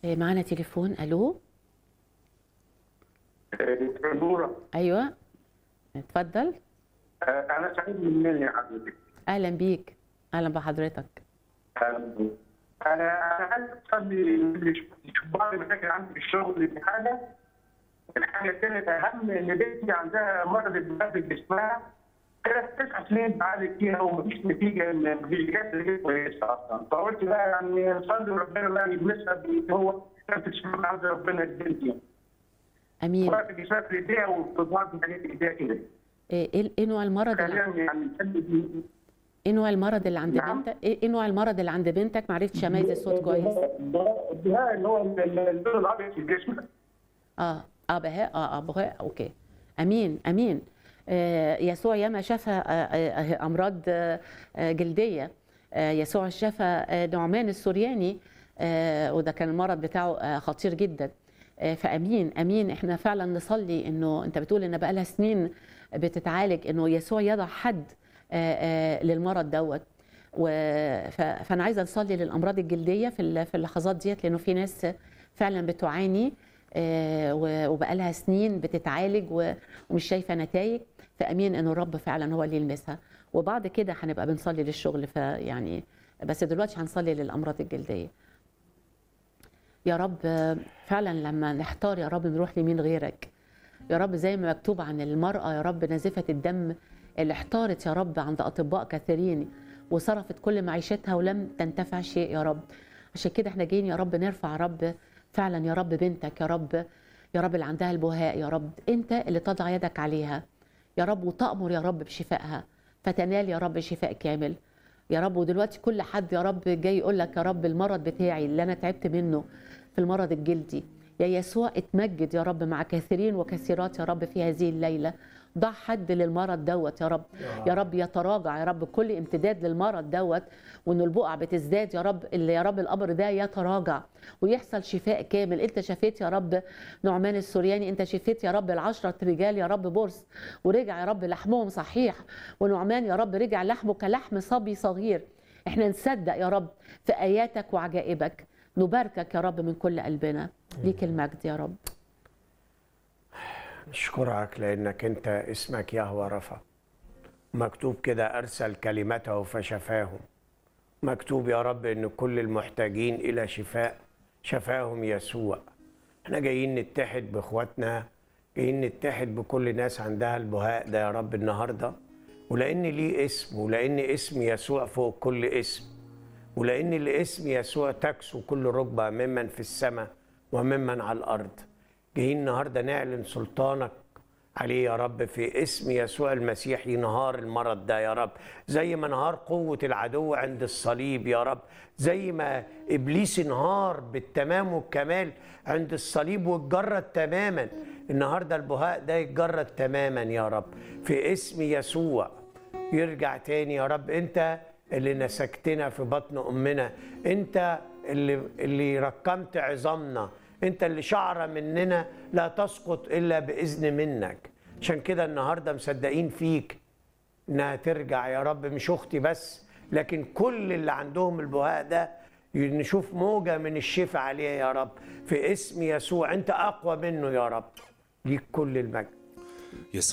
إيه، معانا تليفون الو نورة ايوه اتفضل أنا سعيد من مني يا حضرتك اهلا بيك اهلا بحضرتك أنا أنا عايز أصلي اللي بعض المشاكل عندي في الشغل دي حاجة الحاجة كانت أهم إن بنتي عندها مرض الدماغ في جسمها كانت تسع سنين بعالج فيها ومفيش نتيجة مفيش جات نتيجة كويسة أصلا فقلت بقى يعني نصلي ربنا بقى يلمسها بإيد هو كانت تشتغل عند ربنا بنتي امين وقت جسمها في إيديها وبتضغط من إيديها كده ايه إيه- ايه نوع المرض اللي كلام يعني ايه نوع المرض اللي عند نعم. بنتك ايه إيه نوع المرض اللي عند بنتك ما عرفتش اميز الصوت كويس الدهاء اللي هو اللون الابيض في الجسم اه اه بهاء اه اه بهاء اوكي امين امين آه يسوع ياما شفى آه آه آه، امراض آه آه، جلديه آه يسوع شفى آه نعمان السورياني آه وده كان المرض بتاعه آه خطير جدا آه فامين امين احنا فعلا نصلي انه انت بتقول ان بقالها سنين بتتعالج انه يسوع يضع حد آه آه للمرض دوت و- ف- فانا عايزه نصلي للامراض الجلديه في ال- في اللحظات ديت لانه في ناس فعلا بتعاني آه، و- وبقالها سنين بتتعالج و- ومش شايفه نتائج فامين ان الرب فعلا هو اللي يلمسها وبعد كده هنبقى بنصلي للشغل فيعني بس دلوقتي هنصلي للامراض الجلديه يا رب آه، فعلا لما نحتار يا رب نروح لمين غيرك يا رب زي ما مكتوب عن المرأة يا رب نازفة الدم اللي احتارت يا رب عند أطباء كثيرين وصرفت كل معيشتها ولم تنتفع شيء يا رب عشان كده احنا جايين يا رب نرفع يا رب فعلا يا رب بنتك يا رب يا رب اللي عندها البهاء يا رب انت اللي تضع يدك عليها يا رب وتأمر يا رب بشفائها فتنال يا رب شفاء كامل يا رب ودلوقتي كل حد يا رب جاي يقول لك يا رب المرض بتاعي اللي انا تعبت منه في المرض الجلدي يا يسوع اتمجد يا رب مع كثيرين وكثيرات يا رب في هذه الليله ضع حد للمرض دوت يا رب يا رب يتراجع يا رب كل امتداد للمرض دوت وان البقع بتزداد يا رب اللي يا رب الامر ده يتراجع ويحصل شفاء كامل انت شفيت يا رب نعمان السورياني انت شفيت يا رب العشرة رجال يا رب برص ورجع يا رب لحمهم صحيح ونعمان يا رب رجع لحمه كلحم صبي صغير احنا نصدق يا رب في اياتك وعجائبك نباركك يا رب من كل قلبنا ليك المجد يا رب نشكرك لانك انت اسمك يهوى رفع مكتوب كده ارسل كلمته فشفاهم مكتوب يا رب ان كل المحتاجين الى شفاء شفاهم يسوع احنا جايين نتحد باخواتنا جايين نتحد بكل ناس عندها البهاء ده يا رب النهارده ولان ليه اسم ولان اسم يسوع فوق كل اسم ولان لاسم يسوع تكسو كل ركبه ممن في السماء وممن على الارض جايين النهارده نعلن سلطانك عليه يا رب في اسم يسوع المسيح ينهار المرض ده يا رب زي ما انهار قوة العدو عند الصليب يا رب زي ما إبليس انهار بالتمام والكمال عند الصليب واتجرد تماما النهاردة البهاء ده يتجرد تماما يا رب في اسم يسوع يرجع تاني يا رب انت اللي نسكتنا في بطن امنا انت اللي اللي ركمت عظامنا انت اللي شعره مننا لا تسقط الا باذن منك عشان كده النهارده مصدقين فيك انها ترجع يا رب مش اختي بس لكن كل اللي عندهم البهاء ده نشوف موجه من الشفاء عليها يا رب في اسم يسوع انت اقوى منه يا رب ليك كل المجد